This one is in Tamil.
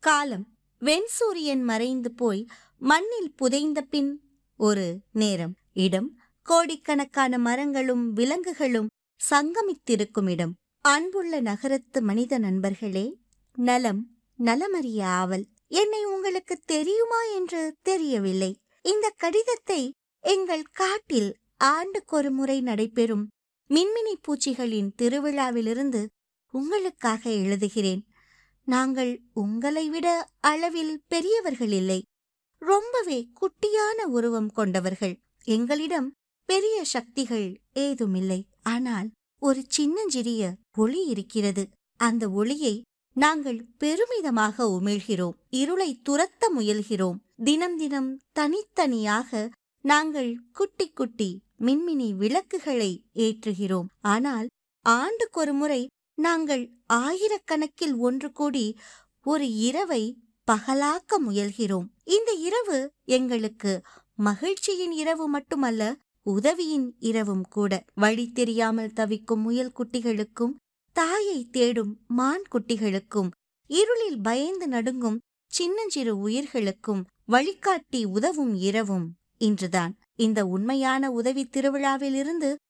காலம் வெண்சூரியன் மறைந்து போய் மண்ணில் புதைந்த பின் ஒரு நேரம் இடம் கோடிக்கணக்கான மரங்களும் விலங்குகளும் சங்கமித்திருக்கும் இடம் அன்புள்ள நகரத்து மனித நண்பர்களே நலம் நலமறிய ஆவல் என்னை உங்களுக்கு தெரியுமா என்று தெரியவில்லை இந்த கடிதத்தை எங்கள் காட்டில் ஆண்டுக்கொரு முறை நடைபெறும் மின்மினி பூச்சிகளின் திருவிழாவிலிருந்து உங்களுக்காக எழுதுகிறேன் நாங்கள் உங்களை விட அளவில் பெரியவர்கள் இல்லை ரொம்பவே குட்டியான உருவம் கொண்டவர்கள் எங்களிடம் பெரிய சக்திகள் ஏதுமில்லை ஆனால் ஒரு சின்னஞ்சிறிய ஒளி இருக்கிறது அந்த ஒளியை நாங்கள் பெருமிதமாக உமிழ்கிறோம் இருளை துரத்த முயல்கிறோம் தினம் தினம் தனித்தனியாக நாங்கள் குட்டி குட்டி மின்மினி விளக்குகளை ஏற்றுகிறோம் ஆனால் ஆண்டுக்கொரு முறை நாங்கள் ஆயிரக்கணக்கில் ஒன்று கூடி ஒரு இரவை பகலாக்க முயல்கிறோம் இந்த இரவு எங்களுக்கு மகிழ்ச்சியின் இரவு மட்டுமல்ல உதவியின் இரவும் கூட வழி தெரியாமல் தவிக்கும் முயல் குட்டிகளுக்கும் தாயை தேடும் மான் குட்டிகளுக்கும் இருளில் பயந்து நடுங்கும் சின்னஞ்சிறு உயிர்களுக்கும் வழிகாட்டி உதவும் இரவும் இன்றுதான் இந்த உண்மையான உதவி திருவிழாவிலிருந்து